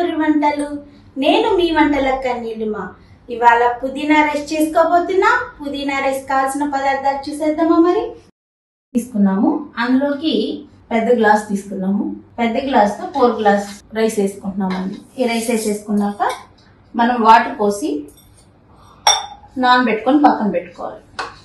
పల్లెటూరి వంటలు నేను మీ వంటల కన్నీలిమ ఇవాళ పుదీనా రైస్ చేసుకోబోతున్నా పుదీనా రైస్ కావాల్సిన పదార్థాలు చూసేద్దామా మరి తీసుకున్నాము అందులోకి పెద్ద గ్లాస్ తీసుకున్నాము పెద్ద గ్లాస్ తో ఫోర్ గ్లాస్ రైస్ వేసుకుంటున్నామండి ఈ రైస్ వేసేసుకున్నాక మనం వాటర్ పోసి నానబెట్టుకొని పక్కన పెట్టుకోవాలి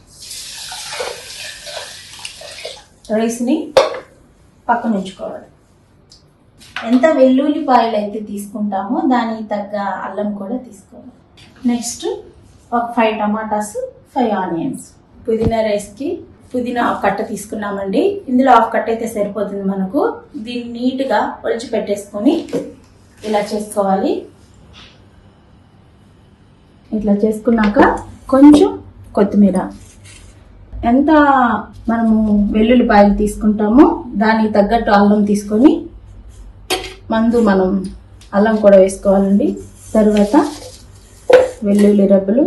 రైస్ని పక్కన ఉంచుకోవాలి ఎంత వెల్లుల్లిపాయలు అయితే తీసుకుంటామో దానికి తగ్గ అల్లం కూడా తీసుకోవాలి నెక్స్ట్ ఒక ఫైవ్ టమాటాస్ ఫైవ్ ఆనియన్స్ పుదీనా రైస్కి పుదీనా హాఫ్ కట్ట తీసుకున్నామండి ఇందులో హాఫ్ కట్ట అయితే సరిపోతుంది మనకు దీన్ని నీట్గా ఒలిచి పెట్టేసుకొని ఇలా చేసుకోవాలి ఇట్లా చేసుకున్నాక కొంచెం కొత్తిమీర ఎంత మనము వెల్లుల్లిపాయలు తీసుకుంటామో దానికి తగ్గట్టు అల్లం తీసుకొని మందు మనం అల్లం కూడా వేసుకోవాలండి తర్వాత వెల్లుల్లి రబ్బలు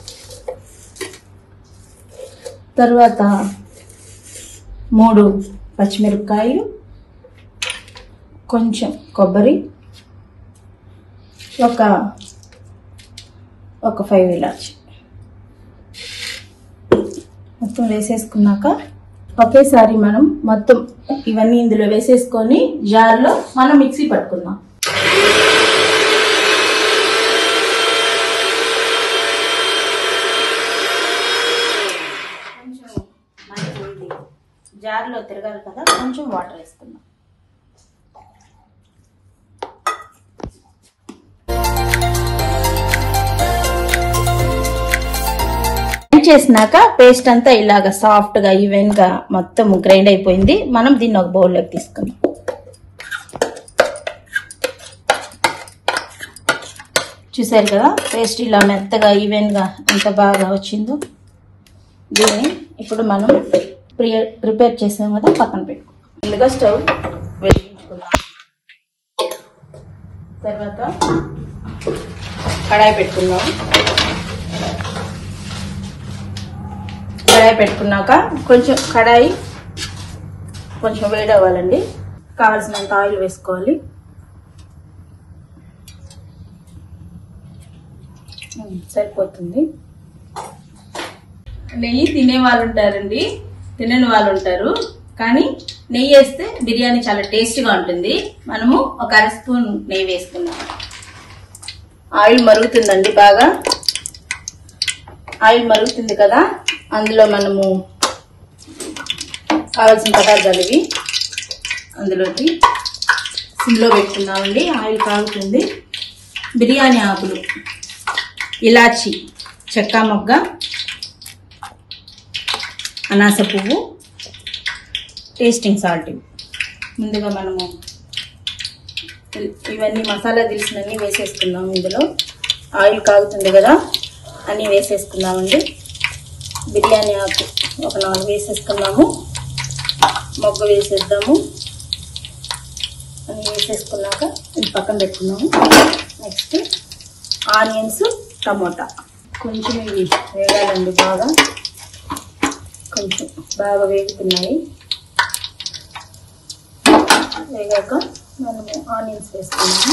తర్వాత మూడు పచ్చిమిరపకాయలు కొంచెం కొబ్బరి ఒక ఒక ఫైవ్ ఇలాచి మొత్తం వేసేసుకున్నాక ఒకేసారి మనం మొత్తం ఇవన్నీ ఇందులో వేసేసుకొని జార్లో మనం మిక్సీ పట్టుకుందాం కొంచెం మనకి ఇది జార్లో తిరగాలి కదా కొంచెం వాటర్ వేసుకుందాం గ్రైండ్ చేసినాక పేస్ట్ అంతా ఇలాగ సాఫ్ట్ గా ఈవెన్ గా మొత్తం గ్రైండ్ అయిపోయింది మనం దీన్ని ఒక బౌల్లోకి తీసుకుందాం చూసారు కదా పేస్ట్ ఇలా మెత్తగా ఈవెన్ గా ఎంత బాగా వచ్చిందో దీన్ని ఇప్పుడు మనం ప్రియ ప్రిపేర్ చేసాం కదా పక్కన పెట్టుకుందాం ముందుగా స్టవ్ వెలిగించుకుందాం తర్వాత కడాయి పెట్టుకుందాం కడాయి పెట్టుకున్నాక కొంచెం కడాయి కొంచెం వేడి అవ్వాలండి కావాల్సినంత ఆయిల్ వేసుకోవాలి ఉమ్, సరిపోతుంది నెయ్యి తినే వాళ్ళు ఉంటారండి తినని వాళ్ళు ఉంటారు కానీ నెయ్యి వేస్తే బిర్యానీ చాలా టేస్టీగా ఉంటుంది మనము ఒక అర స్పూన్ నెయ్యి వేసుకున్నాం ఆయిల్ మరుగుతుందండి బాగా ఆయిల్ మరుగుతుంది కదా అందులో మనము కావాల్సిన పదార్థాలు ఇవి అందులోకి సిమ్లో పెట్టుకుందామండి ఆయిల్ కాగుతుంది బిర్యానీ ఆకులు ఇలాచి చెక్క మొగ్గ అనాస పువ్వు టేస్టింగ్ సాల్ట్ ముందుగా మనము ఇవన్నీ మసాలా దినుసులన్నీ వేసేసుకుందాం ఇందులో ఆయిల్ కాగుతుంది కదా అన్నీ వేసేసుకుందామండి బిర్యానీ ఆకు ఒక నాలుగు వేసేసుకున్నాము మొగ్గ వేసేద్దాము అన్నీ వేసేసుకున్నాక ఇది పక్కన పెట్టుకున్నాము నెక్స్ట్ ఆనియన్స్ టమోటా కొంచెం ఇవి వేగాలండి బాగా కొంచెం బాగా వేగుతున్నాయి వేగాక మనము ఆనియన్స్ వేసుకున్నాము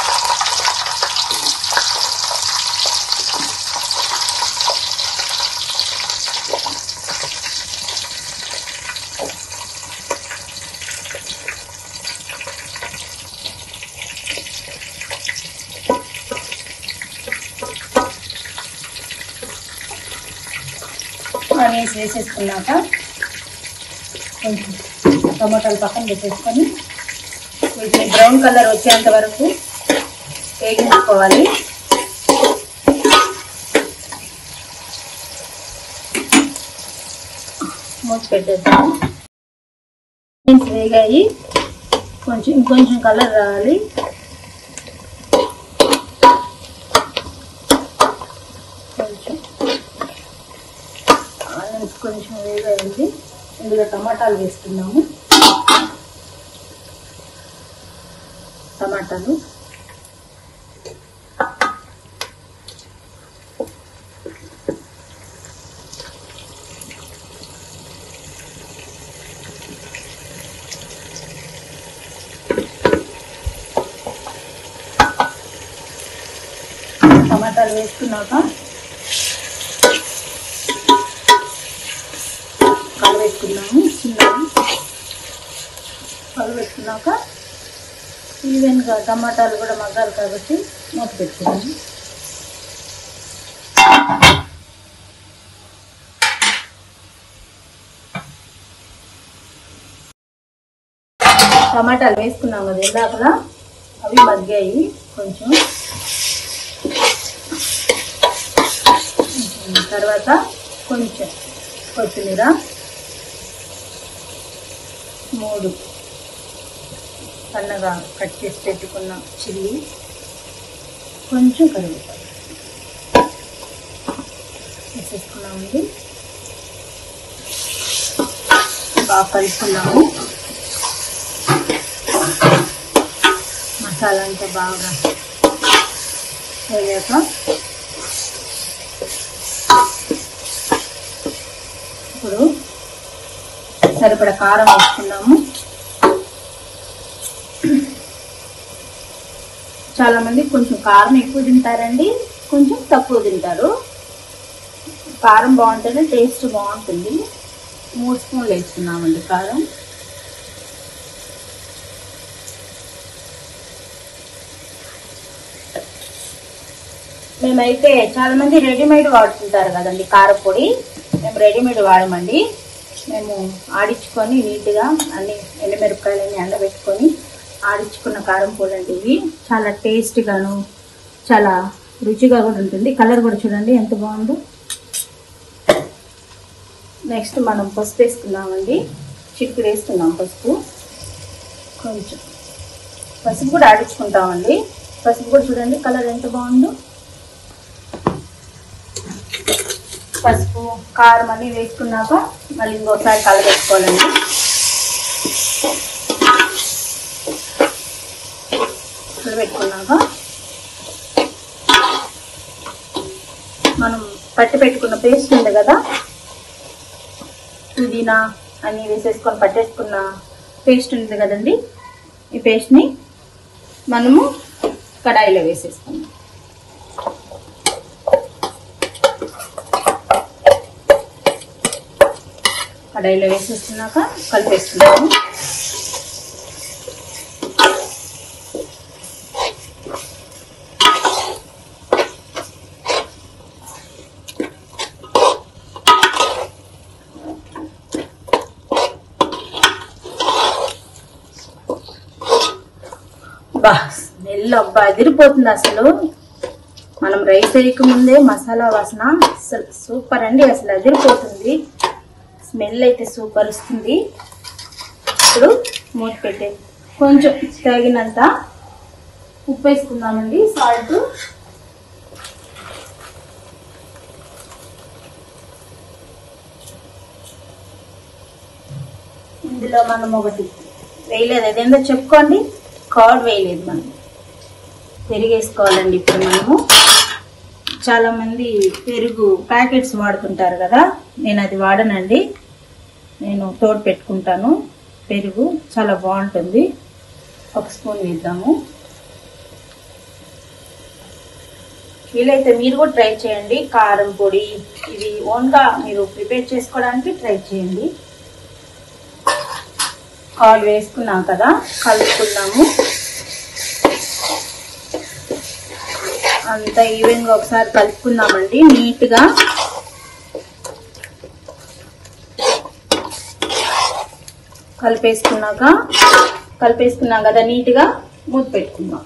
ఆనియన్స్ వేసేసుకున్నాక కొంచెం టమాటాలు పక్కన పెట్టేసుకొని వీటిని బ్రౌన్ కలర్ వచ్చేంత వరకు వేగించుకోవాలి మూసి పెట్టేద్దాము ఆనియన్స్ వేగాయి కొంచెం ఇంకొంచెం కలర్ రావాలి కొంచెం ఆనియన్స్ కొంచెం వేగాయండి ఇందులో టమాటాలు వేస్తున్నాము టమాటాలు టమాటాలు వేసుకున్నాక కలబెట్టుకున్నాము చిన్నగా కలబెట్టుకున్నాక ఈవెన్గా టమాటాలు కూడా మగ్గాలి కాబట్టి మూత పెట్టుకున్నాము టమాటాలు వేసుకున్నాం కదా ఇందాకలా అవి మగ్గాయి కొంచెం తర్వాత కొంచెం కొత్తిమీర మూడు సన్నగా కట్ చేసి పెట్టుకున్న చిల్లి కొంచెం కరివేపాకు వేసేసుకున్నామండి బాగా కలుపుకున్నాము మసాలా అంతా బాగా వేయాక ఇప్పుడు సరిపడ కారం వేసుకున్నాము చాలా మంది కొంచెం కారం ఎక్కువ తింటారండి కొంచెం తక్కువ తింటారు కారం బాగుంటేనే టేస్ట్ బాగుంటుంది మూడు స్పూన్లు వేసుకున్నామండి కారం మేమైతే చాలా మంది రెడీమేడ్ వాడుతుంటారు కదండి కారపొడి మేము రెడీమేడ్ వాడమండి మేము ఆడించుకొని నీట్గా అన్ని ఎండుమిరపకాయలన్నీ ఎండబెట్టుకొని ఆడించుకున్న కారం పొడి అండి ఇవి చాలా టేస్ట్గాను చాలా రుచిగా కూడా ఉంటుంది కలర్ కూడా చూడండి ఎంత బాగుందో నెక్స్ట్ మనం పసుపు వేసుకున్నామండి చిక్కుడు వేసుకున్నాం పసుపు కొంచెం పసుపు కూడా ఆడించుకుంటామండి పసుపు కూడా చూడండి కలర్ ఎంత బాగుందో పసుపు కారం అన్నీ వేసుకున్నాక మళ్ళీ ఇంకోసారి కలబెట్టుకోవాలండి కలబెట్టుకున్నాక మనం పట్టి పెట్టుకున్న పేస్ట్ ఉంది కదా పుదీనా అన్నీ వేసేసుకొని పట్టేసుకున్న పేస్ట్ ఉంది కదండి ఈ పేస్ట్ని మనము కడాయిలో వేసేసుకుందాం కడాయిలో వేసేసుకున్నాక కలిపేసుకున్నాము బా స్మెల్ అబ్బా అదిరిపోతుంది అసలు మనం రైస్ వేయకముందే మసాలా వాసన అసలు సూపర్ అండి అసలు అదిరిపోతుంది స్మెల్ అయితే సూపర్ వస్తుంది ఇప్పుడు మూత పెట్టే కొంచెం తగినంత ఉప్పు వేసుకుందామండి సాల్ట్ ఇందులో మనం ఒకటి వేయలేదు అదేందో చెప్పుకోండి కర్డ్ వేయలేదు మనం పెరుగు వేసుకోవాలండి ఇప్పుడు మనము చాలా మంది పెరుగు ప్యాకెట్స్ వాడుతుంటారు కదా నేను అది వాడనండి నేను తోడు పెట్టుకుంటాను పెరుగు చాలా బాగుంటుంది ఒక స్పూన్ వేద్దాము వీలైతే మీరు కూడా ట్రై చేయండి కారం పొడి ఇది ఓన్గా మీరు ప్రిపేర్ చేసుకోవడానికి ట్రై చేయండి కాల్ వేసుకున్నాం కదా కలుపుకున్నాము అంతా ఈవెన్గా ఒకసారి కలుపుకుందామండి నీట్గా కలిపేసుకున్నాక కలిపేసుకున్నాం కదా నీట్గా మూత పెట్టుకుందాం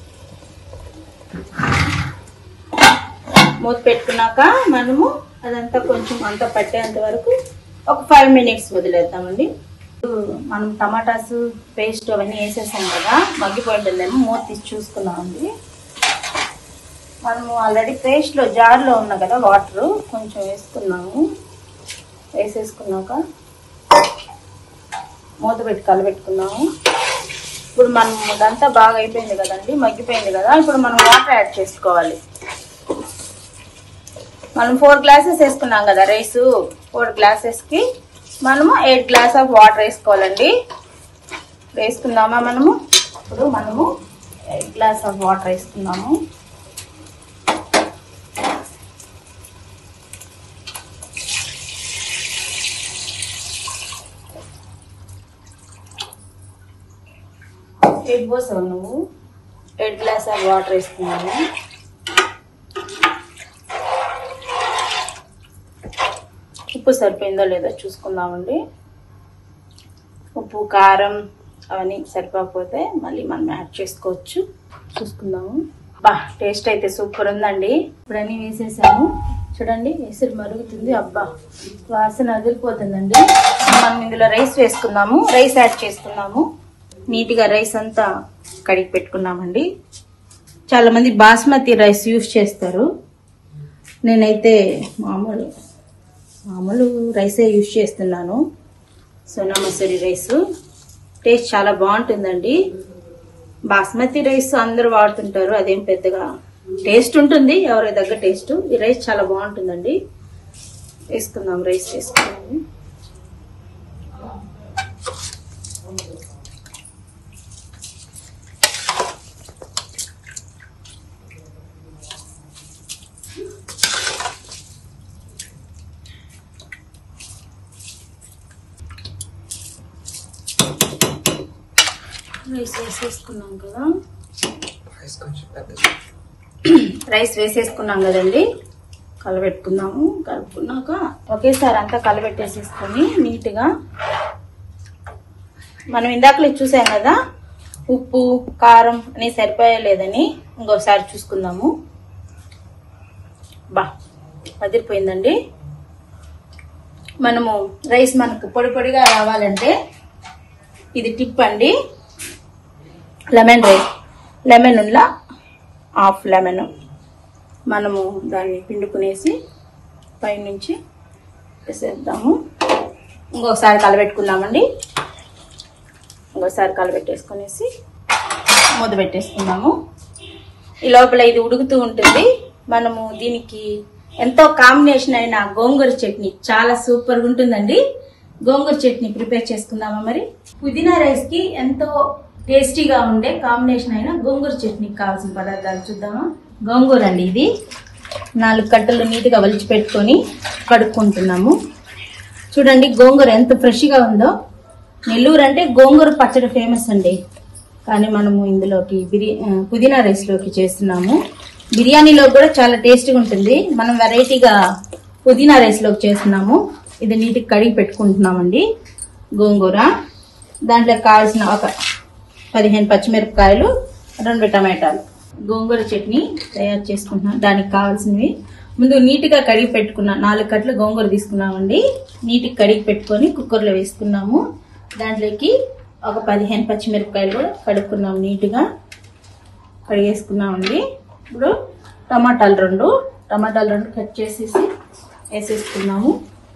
మూత పెట్టుకున్నాక మనము అదంతా కొంచెం అంతా పట్టేంత వరకు ఒక ఫైవ్ మినిట్స్ వదిలేద్దామండి మనం టమాటాస్ పేస్ట్ అవన్నీ వేసేసాం కదా మగ్గిపోయింటుందేమో మూత తీసి చూసుకున్నామండి మనము ఆల్రెడీ పేస్ట్లో జార్లో ఉన్న కదా వాటర్ కొంచెం వేసుకున్నాము వేసేసుకున్నాక మూత పెట్టి కలబెట్టుకున్నాము ఇప్పుడు మనం ఇదంతా బాగా అయిపోయింది కదండి మగ్గిపోయింది కదా ఇప్పుడు మనం వాటర్ యాడ్ చేసుకోవాలి మనం ఫోర్ గ్లాసెస్ వేసుకున్నాం కదా రైస్ ఫోర్ గ్లాసెస్కి మనము ఎయిట్ గ్లాస్ ఆఫ్ వాటర్ వేసుకోవాలండి వేసుకుందామా మనము ఇప్పుడు మనము ఎయిట్ గ్లాస్ ఆఫ్ వాటర్ వేసుకుందాము ఎయిట్ పోసావు నువ్వు ఎయిట్ గ్లాస్ ఆఫ్ వాటర్ వేసుకున్నాము ఉప్పు సరిపోయిందో లేదో చూసుకుందామండి ఉప్పు కారం అవన్నీ సరిపోకపోతే మళ్ళీ మనం యాడ్ చేసుకోవచ్చు చూసుకుందాము బా టేస్ట్ అయితే సూపర్ ఉందండి ఇప్పుడు అన్నీ వేసేసాము చూడండి ఎసురు మరుగుతుంది అబ్బా వాసన అదిరిపోతుందండి మనం ఇందులో రైస్ వేసుకుందాము రైస్ యాడ్ చేసుకుందాము నీట్గా రైస్ అంతా కడిగి పెట్టుకున్నామండి చాలా మంది బాస్మతి రైస్ యూస్ చేస్తారు నేనైతే మామూలు మామూలు రైసే యూస్ చేస్తున్నాను సోనా మసూరి రైస్ టేస్ట్ చాలా బాగుంటుందండి బాస్మతి రైస్ అందరూ వాడుతుంటారు అదేం పెద్దగా టేస్ట్ ఉంటుంది ఎవరి దగ్గర టేస్ట్ ఈ రైస్ చాలా బాగుంటుందండి వేసుకుందాం రైస్ వేసుకుందాము రైస్ వేసేసుకున్నాం కదా రైస్ కొంచెం పెద్దది రైస్ వేసేసుకున్నాం కదండి కలబెట్టుకుందాము కలుపుకున్నాక ఒకేసారి అంతా కలబెట్టేసేసుకొని నీట్గా మనం ఇందాకలే చూసాం కదా ఉప్పు కారం అని సరిపోయలేదని ఇంకోసారి చూసుకుందాము బా అదిరిపోయిందండి మనము రైస్ మనకు పొడి పొడిగా రావాలంటే ఇది టిప్ అండి లెమన్ రైస్ లెమన్ ఉల్లా హాఫ్ లెమన్ మనము దాన్ని పిండుకునేసి పైనుంచి వేసేద్దాము ఇంకొకసారి కలబెట్టుకుందామండి ఇంకోసారి కలబెట్టేసుకునేసి మూత పెట్టేసుకుందాము ఈ లోపల ఇది ఉడుకుతూ ఉంటుంది మనము దీనికి ఎంతో కాంబినేషన్ అయిన గోంగూర చట్నీ చాలా సూపర్గా ఉంటుందండి గోంగూర చట్నీ ప్రిపేర్ చేసుకుందామా మరి పుదీనా రైస్ కి ఎంతో టేస్టీగా ఉండే కాంబినేషన్ అయిన గోంగూర చట్నీకి కావాల్సిన పదార్థాలు చూద్దామా గోంగూర అండి ఇది నాలుగు కట్టలు నీట్గా వలిచి పెట్టుకొని కడుక్కుంటున్నాము చూడండి గోంగూర ఎంత ఫ్రెష్గా ఉందో నెల్లూరు అంటే గోంగూర పచ్చడి ఫేమస్ అండి కానీ మనము ఇందులోకి బిర్యా ఆ, పుదీనా రైస్లోకి చేస్తున్నాము బిర్యానీలో కూడా చాలా టేస్టీగా ఉంటుంది మనం వెరైటీగా పుదీనా రైస్లోకి చేస్తున్నాము ఇది నీటికి కడిగి పెట్టుకుంటున్నామండి గోంగూర దాంట్లో కావాల్సిన ఒక పదిహేను పచ్చిమిరపకాయలు రెండు టమాటాలు గోంగూర చట్నీ తయారు చేసుకుంటున్నాం దానికి కావాల్సినవి ముందు నీట్గా కడిగి పెట్టుకున్న నాలుగు కట్టలు గోంగూర తీసుకున్నామండి నీట్గా కడిగి పెట్టుకొని కుక్కర్లో వేసుకున్నాము దాంట్లోకి ఒక పదిహేను పచ్చిమిరపకాయలు కూడా కడుక్కున్నాం నీట్గా కడిగేసుకున్నామండి ఇప్పుడు టమాటాలు రెండు టమాటాలు రెండు కట్ చేసేసి వేసేసుకున్నాము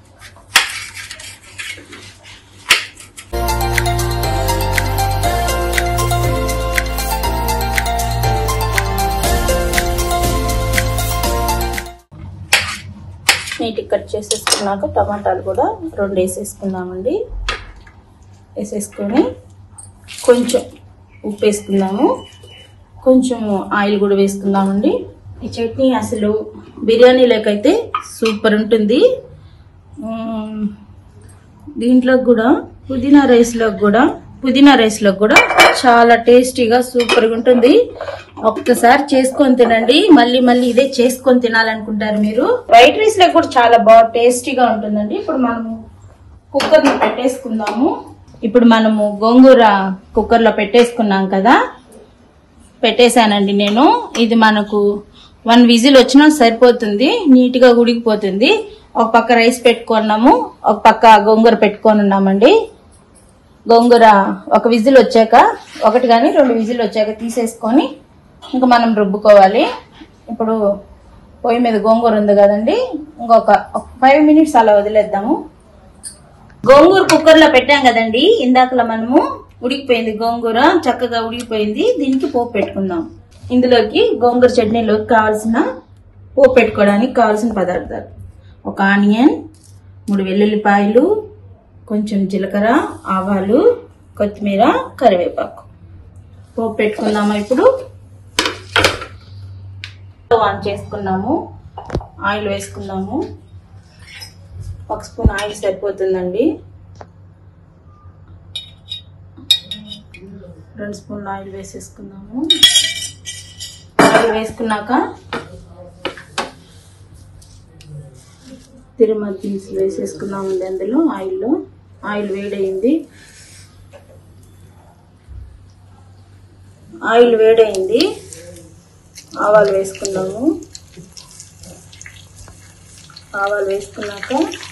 నీట్గా కట్ చేసేసుకున్నాక టమాటాలు కూడా రెండు వేసేసుకున్నామండి వేసేసుకొని కొంచెం ఉప్పు వేసుకుందాము కొంచెం ఆయిల్ కూడా వేసుకుందామండి ఈ చట్నీ అసలు బిర్యానీలోకైతే సూపర్ ఉంటుంది మ్మ్. దీంట్లో కూడా పుదీనా రైస్లో కూడా పుదీనా రైస్లో కూడా చాలా టేస్టీగా సూపర్గా ఉంటుంది ఒక్కసారి చేసుకొని తినండి మళ్ళీ మళ్ళీ ఇదే చేసుకొని తినాలనుకుంటారు మీరు వైట్ రైస్ లో కూడా చాలా బాగా టేస్టీగా ఉంటుందండి ఇప్పుడు మనము కుక్కర్ లో పెట్టేసుకుందాము ఇప్పుడు మనము గోంగూర కుక్కర్ లో పెట్టేసుకున్నాం కదా పెట్టేశానండి నేను ఇది మనకు వన్ విజిల్ వచ్చినా సరిపోతుంది నీట్ గా ఉడికిపోతుంది ఒక పక్క రైస్ పెట్టుకున్నాము ఒక పక్క గోంగూర పెట్టుకొని ఉన్నామండి గోంగూర ఒక విజిల్ వచ్చాక ఒకటి కానీ రెండు విజిల్ వచ్చాక తీసేసుకొని ఇంకా మనం రుబ్బుకోవాలి ఇప్పుడు పొయ్యి మీద గోంగూర ఉంది కదండి ఇంకొక ఫైవ్ మినిట్స్ అలా వదిలేద్దాము గోంగూర కుక్కర్ లో పెట్టాం కదండి ఇందాకలా మనము ఉడికిపోయింది గోంగూర చక్కగా ఉడికిపోయింది దీనికి పోపు పెట్టుకుందాం ఇందులోకి గోంగూర చట్నీలోకి కావాల్సిన పోపు పెట్టుకోవడానికి కావాల్సిన పదార్థాలు ఒక ఆనియన్ మూడు వెల్లుల్లిపాయలు కొంచెం జీలకర్ర ఆవాలు కొత్తిమీర కరివేపాకు పోపు పెట్టుకుందామా ఇప్పుడు స్టవ్ ఆన్ చేసుకున్నాము ఆయిల్ వేసుకుందాము ఒక స్పూన్ ఆయిల్ సరిపోతుందండి రెండు స్పూన్లు ఆయిల్ వేసేసుకుందాము ఆయిల్ వేసుకున్నాక తిరుమల దినుసులు వేసేసుకుందామండి అందులో ఆయిల్లో ఆయిల్ వేడైంది ఆయిల్ వేడైంది ఆవాలు వేసుకుందాము ఆవాలు వేసుకున్నాక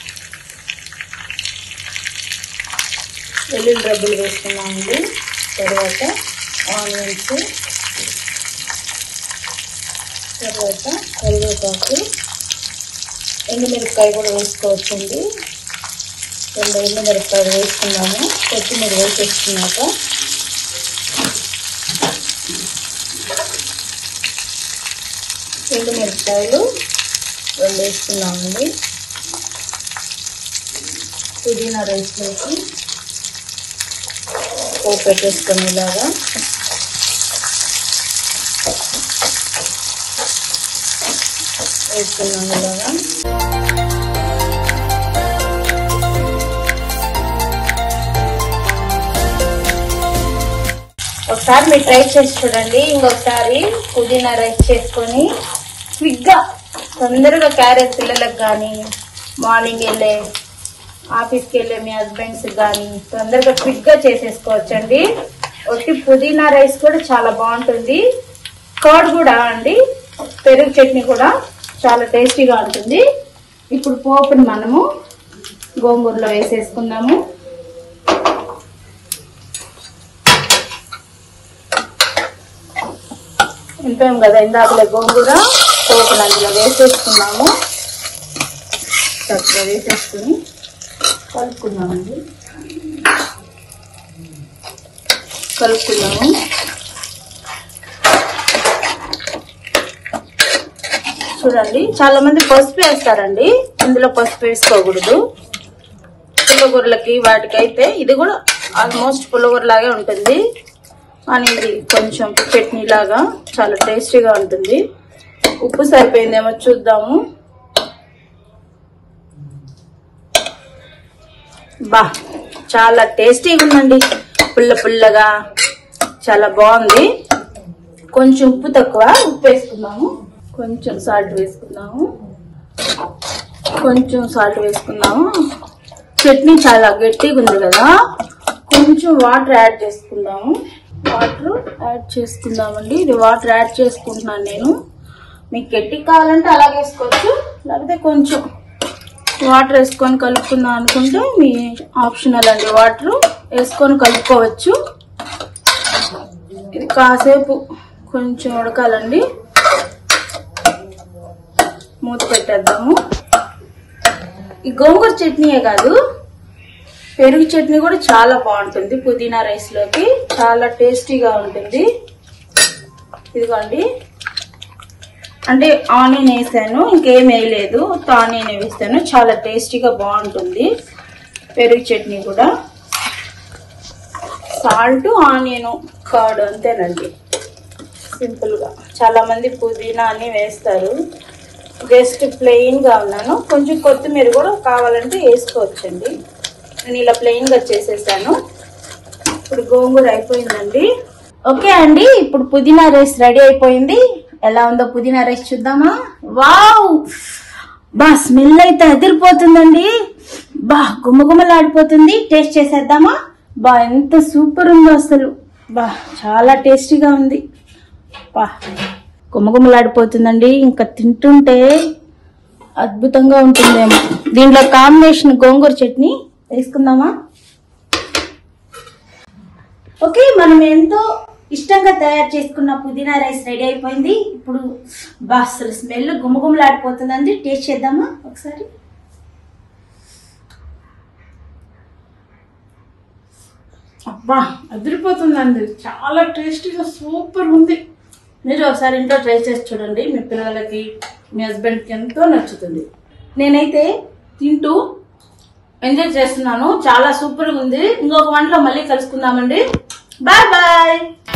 వెల్లుల్లి రబ్బులు వేసుకున్నామండి తర్వాత ఆనియన్స్ తర్వాత కరివేపాకు ఎండుమిరపకాయ కూడా వేసుకోవచ్చండి రెండు ఎండుమిరపకాయలు వేసుకున్నాము కొత్తిమీర వేసేసుకున్నాక ఎండుమిరపకాయలు రెండు వేసుకున్నామండి పుదీనా రైస్లోకి పోపు పెట్టేసుకొని ఇలాగా వేసుకున్నాము ఇలాగా ఒకసారి మీరు ట్రై చేసి చూడండి ఇంకొకసారి పుదీనా రైస్ చేసుకొని క్విక్గా తొందరగా క్యారెట్ పిల్లలకు కానీ మార్నింగ్ వెళ్ళే ఆఫీస్కి వెళ్ళే మీ హస్బెండ్స్ కానీ తొందరగా క్విక్గా చేసేసుకోవచ్చండి ఒకటి పుదీనా రైస్ కూడా చాలా బాగుంటుంది కర్డ్ కూడా అండి పెరుగు చట్నీ కూడా చాలా టేస్టీగా ఉంటుంది ఇప్పుడు పోపుని మనము గోంగూరలో వేసేసుకుందాము నింపాం కదా ఇందాకలే గోంగూర పోపును అందులో వేసేసుకున్నాము చక్కగా వేసేసుకుని కలుపుకున్నామండి కలుపుకున్నాము చూడండి చాలా మంది పసుపు వేస్తారండి ఇందులో పసుపు వేసుకోకూడదు పుల్లగూరలకి వాటికైతే ఇది కూడా ఆల్మోస్ట్ పుల్లగూర లాగే ఉంటుంది కానీ ఇది కొంచెం చట్నీ లాగా చాలా టేస్టీగా ఉంటుంది ఉప్పు సరిపోయిందేమో చూద్దాము బా చాలా టేస్టీగా ఉందండి పుల్ల పుల్లగా చాలా బాగుంది కొంచెం ఉప్పు తక్కువ ఉప్పు వేసుకుందాము కొంచెం సాల్ట్ వేసుకుందాము కొంచెం సాల్ట్ వేసుకుందాము చట్నీ చాలా గట్టిగా ఉంది కదా కొంచెం వాటర్ యాడ్ చేసుకుందాము వాటర్ యాడ్ చేసుకుందామండి ఇది వాటర్ యాడ్ చేసుకుంటున్నాను నేను మీకు గట్టిగా కావాలంటే అలాగే వేసుకోవచ్చు లేకపోతే కొంచెం వాటర్ వేసుకొని కలుపుకుందాం అనుకుంటే మీ ఆప్షనల్ అండి వాటర్ వేసుకొని కలుపుకోవచ్చు ఇది కాసేపు కొంచెం ఉడకాలండి మూత పెట్టేద్దాము ఈ గోంగూర చట్నీయే కాదు పెరుగు చట్నీ కూడా చాలా బాగుంటుంది పుదీనా రైస్ లోకి చాలా టేస్టీగా ఉంటుంది ఇదిగోండి అంటే ఆనియన్ వేసాను ఇంకేం వేయలేదు ఆనియన్ వేసాను చాలా టేస్టీగా బాగుంటుంది పెరుగు చట్నీ కూడా సాల్ట్ ఆనియన్ కర్డ్ అంతేనండి సింపుల్గా చాలా మంది పుదీనా అని వేస్తారు జస్ట్ ప్లెయిన్గా ఉన్నాను కొంచెం కొత్తిమీర కూడా కావాలంటే వేసుకోవచ్చండి నేను ఇలా ప్లెయిన్గా చేసేసాను ఇప్పుడు గోంగూర అయిపోయిందండి ఓకే అండి ఇప్పుడు పుదీనా రైస్ రెడీ అయిపోయింది ఎలా ఉందో పుదీనా రైస్ చూద్దామా వావ్ బా స్మెల్ అయితే అదిరిపోతుందండి బా గుమ్మగుమ్మలాడిపోతుంది టేస్ట్ చేసేద్దామా బా ఎంత సూపర్ ఉందో అసలు బా చాలా టేస్టీగా ఉంది బా గుమ్మగుమ్మలాడిపోతుందండి ఇంకా తింటుంటే అద్భుతంగా ఉంటుందేమో దీంట్లో కాంబినేషన్ గోంగూర చట్నీ వేసుకుందామా ఓకే మనం ఎంతో ఇష్టంగా తయారు చేసుకున్న పుదీనా రైస్ రెడీ అయిపోయింది ఇప్పుడు బా అసలు స్మెల్ గుమగుమలాడిపోతుందండి టేస్ట్ చేద్దామా ఒకసారి అబ్బా అదిరిపోతుందండి చాలా టేస్టీగా సూపర్ ఉంది మీరు ఒకసారి ఇంట్లో ట్రై చేసి చూడండి మీ పిల్లలకి మీ హస్బెండ్కి ఎంతో నచ్చుతుంది నేనైతే తింటూ ఎంజాయ్ చేస్తున్నాను చాలా సూపర్గా ఉంది ఇంకొక వంటలో మళ్ళీ కలుసుకుందామండి బాయ్ బాయ్